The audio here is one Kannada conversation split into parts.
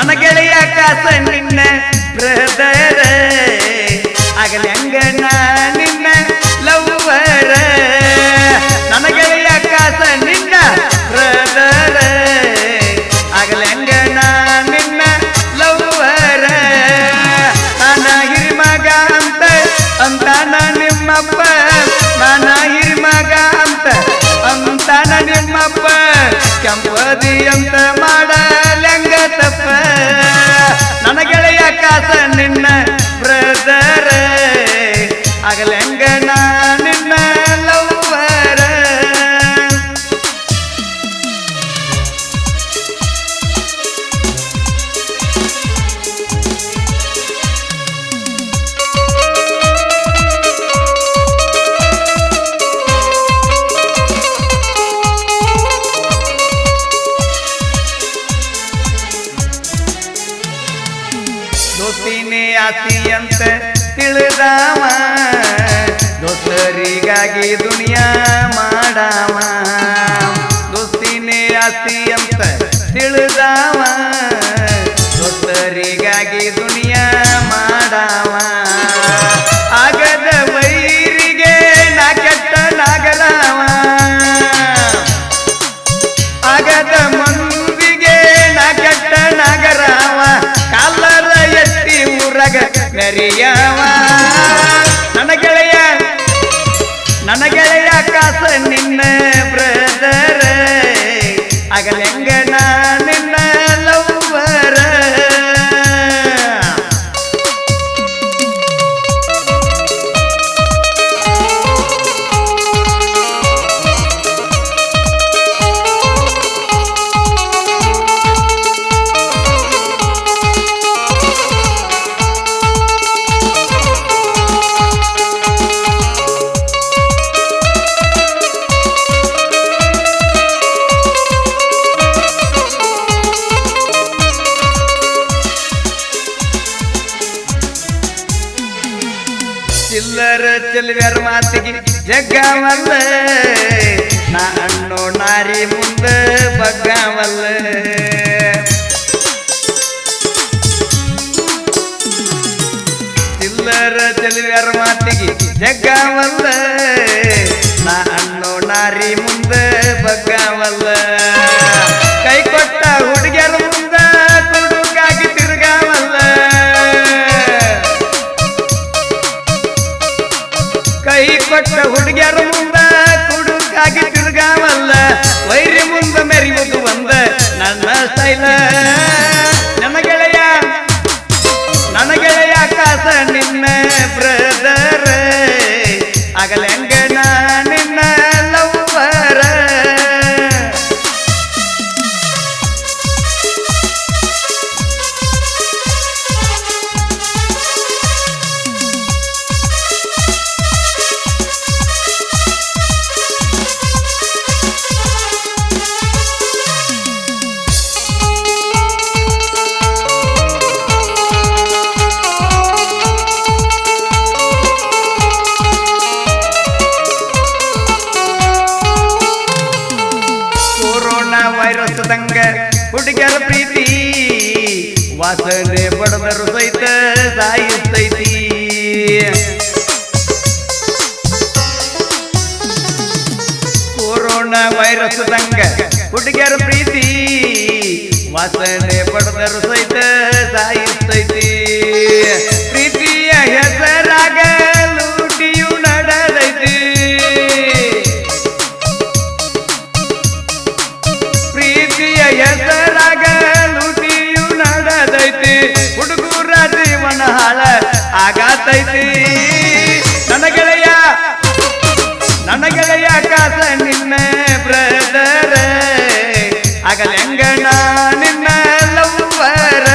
ನನ್ನ ಗೆಳೆಯ ಕಾಸ ನಿನ್ನ ಬ್ರದರ ಆಗಲಿ ಹಂಗ ನಾ ನಿನ್ನ ಲವ್ವರ ನನ್ನ ಗೆಳೆಯ ಕಾಸ ನಿನ್ನ ಬ್ರದರ ಆಗಲಿ ಹಂಗ ನಾ ನಿನ್ನ ಲವ್ವರ ನಾನ ಹಿರಿಮಗ ಅಂತ ಅಂತಾನ ನಿಮ್ಮಪ್ಪ ನಾನ ಹಿರಿಮಗ ಅಂತ ಅಂತಾನ ನಿಮ್ಮಪ್ಪ ಕೆಂಪದಿ ಅಂತ ಮಾಡಲಂಗ ತಪ್ಪ ನನ್ನ ಗೆಳೆಯ ಕಾಸ ನಿನ್ನ ಬ್ರದರ ಆಗಲಂಗ ನಾ ನಿನ್ನ ಲವ್ವರ ದೋಸ್ತಿನೇ ಆತಿ ಅಂತ ತಿಳಿದಾವ ದೋಸ್ತರಿಗಾಗಿ ದುನಿಯಾ ಮಾಡಾವ ದೋಸ್ತಿನೇ ಆತಿ ಅಂತ ತಿಳಿದಾವ ದೋಸ್ತರಿಗಾಗಿ ದುನಿಯಾ ಮಾಡಾವ ಆಗದ ವೈರಿಗೆ ನಾ ಕೆಟ್ಟ ನಾಗಲಾವ ಆಗದ ಮಂದಿಗೆ ನಾ ಕೆಟ್ಟ ನಗರವ ಕಾಲರ ಎತ್ತಿ ಊರಗ ಮೆರಿಯವ ನನ್ನ ಗೆಳೆಯ ನನ್ನ ಗೆಳೆಯ ಕಾಸ ನಿನ್ನ ಬ್ರದರ ಆಗಲೆಂಗ ನಾ ನಿನ್ನ ಲವ್ವರ ಚಿಲ್ಲರ ಚೆಲ್ವ್ಯಾರ ಮಾತಿಗೆ ಜಗ್ಗವಲ್ಲ ನಾ ಅಣ್ಣೋ ನಾರಿ ಮುಂದ ಬಗ್ಗವಲ್ಲ ಚಿಲ್ಲರ ಚೆಲ್ವ್ಯಾರ ಮಾತಿಗೆ ಜಗ್ಗವಲ್ಲ ನಾ ಅಣ್ಣೋ ನಾರಿ ಮುಂದ ಬಗ್ಗವಲ್ಲ ಕೈ ಕೊಟ್ಟ ಹುಡುಗಿಯರ ಮುಂದ ತುಡುಕಾಗಿ ತಿರುಗಾವಲ್ಲ ಕೈ ಕೊಟ್ಟ ಹುಡುಗಿಯರ ಮುಂದ ಕುಡುಕಾಗಿ ತಿರುಗಾವಲ್ಲ ವೈರಿ ಮುಂದ ಮೆರೆಯುವುದು ಒಂದ ನನ್ನ ಸ್ಟೈಲ ನನ್ನ ಗೆಳೆಯ ನನ್ನ ಗೆಳೆಯ ಕಾಸ ನಿನ್ನ ಬ್ರದರ ಆಗಲೆಂಗ ನಾ ನಿನ್ನ ಲವ್ವರ ಕೊರೋನಾ ವೈರಸ್ ದಂಗ ಹುಡುಗರ ಪ್ರೀತಿ ವಾಸನೆ ಬಡದರು ಸಹಿತ ಸಾಯಿಸ್ತೈತಿ ಕೊರೋನಾ ವೈರಸ್ ದಂಗ ಹುಡುಗರ ಪ್ರೀತಿ ವಾಸನೆ ಬಡದರು ಸಹಿತ ಸಾಯಿಸ್ತೈತಿ ಪ್ರೀತಿಯ ಹೆಸರಾಗ ಲೂಟಿಯು ನಡೆದೈತಿ ಪ್ರೀತಿಯ ಹೆಸರಾಗ ಲೂಟಿಯು ನಡೆದೈತಿ ಹುಡುಗರ ಜೀವನ ಹಾಳ ಆಗತೈತಿ ನನ್ನ ಗೆಳೆಯ ನನ್ನ ಗೆಳೆಯ ಕಾಸ ನಿನ್ನ ಬ್ರದರ ಆಗಲೆಂಗ ನಾ ನಿನ್ನ ಲವ್ವರ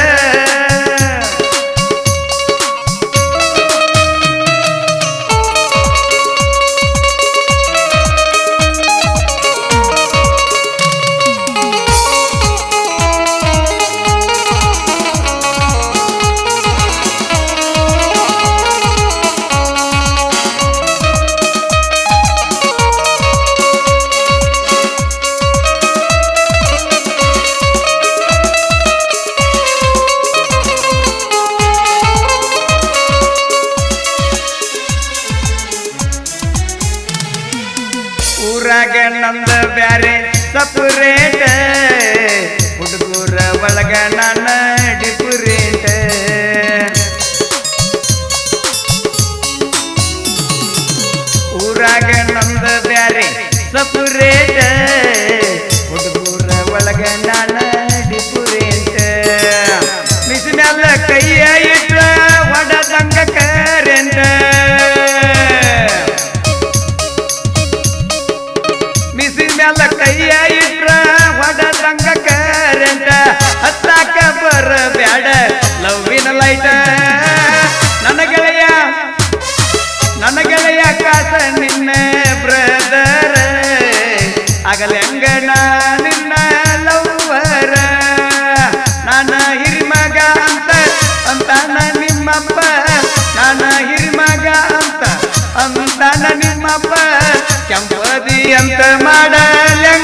ಬ್ಯಾರೆ ಸಪರೇಟ್ ಹುಡುಗರ ಒಳಗ ನನ್ನ ಡಿಫರೆಂಟ್ ಊರಾಗ ನಮ್ದ ಬ್ಯಾರೆ ಸಪರೇಟ್ ಹುಡುಗರ ಒಳಗ ನಾನ ಡಿಫರೆಂಟ್ ಮಿಸಿನಲ್ಲ ಕೈಯ ಇಟ್ರ ಹೊಡದಂಗ ಕರೆಂಟ್ ಮಿಸಿನಲ್ಲ ಕೈಯ ಇಟ್ರ ಹೊಡದಂಗ ಕರೆಂಟ್ ಹತ್ತಾಕ ಬರ ಬ್ಯಾಡ ಲವ್ವಿನ ಲೈಟ ನನ್ನ ಗೆಳೆಯ ನನ್ನ ಗೆಳೆಯ ಕಾಸ ನಿನ್ನ ಬ್ರದರ ಆಗಲೆಂಗ ನಿನ್ನ ಲವ್ವರ ನಾನ ಹಿರಿಮಗ ಅಂತ ಅಂತಾನ ನಿಮ್ಮಪ್ಪ ನಾನ ಹಿರಿಮಗ ಅಂತ ಅಂತಾನ ನಿಮ್ಮಪ್ಪ ಕೆಂಪದಿ ಅಂತ ಮಾಡಲೆಂಗ